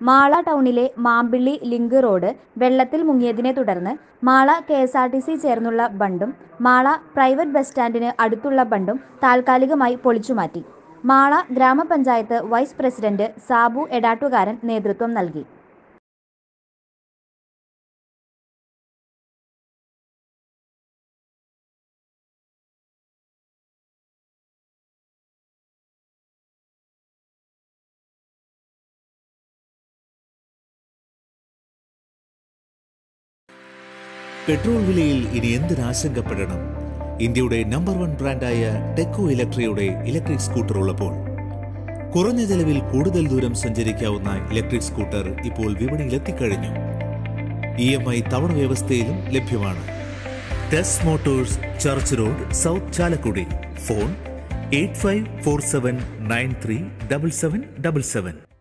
മാള ടൗണിലെ Mampilly link road വെള്ളത്തിൽ മുങ്ങിയതിനെ തുടർന്ന് Mala K S R T C ചേർന്നുള്ള ബണ്ടും മാള പ്രൈവറ്റ് ബസ് സ്റ്റാൻഡിന് അടുത്തുള്ള ബണ്ടും താൽക്കാലികമായി പൊളിച്ചുമാറ്റി മാള ഗ്രാമപഞ്ചായത്ത് വൈസ് പ്രസിഡന്റ് സാബു എടാട്ടുകാരൻ നേതൃത്വം നൽകി പെട്രോൾ വിലയിൽ ഇനി എന്തിനാശങ്കപ്പെടണം ഇന്ത്യയുടെ നമ്പർ വൺ ബ്രാൻഡായ ടെക്കോ ഇലക്ട്രിയുടെ ഇലക്ട്രിക് സ്കൂട്ടർ ഉള്ളപ്പോൾ കുറഞ്ഞ ചെലവിൽ കൂടുതൽ ദൂരം സഞ്ചരിക്കാവുന്ന ഇലക്ട്രിക് സ്കൂട്ടർ ഇപ്പോൾ വിപണിയിൽ എത്തിക്കഴിഞ്ഞു ഇ എം ഐ തവണ വ്യവസ്ഥയിലും ലഭ്യമാണ് Tess motors church road south Chalakudy phone eight five four seven nine three double seven double seven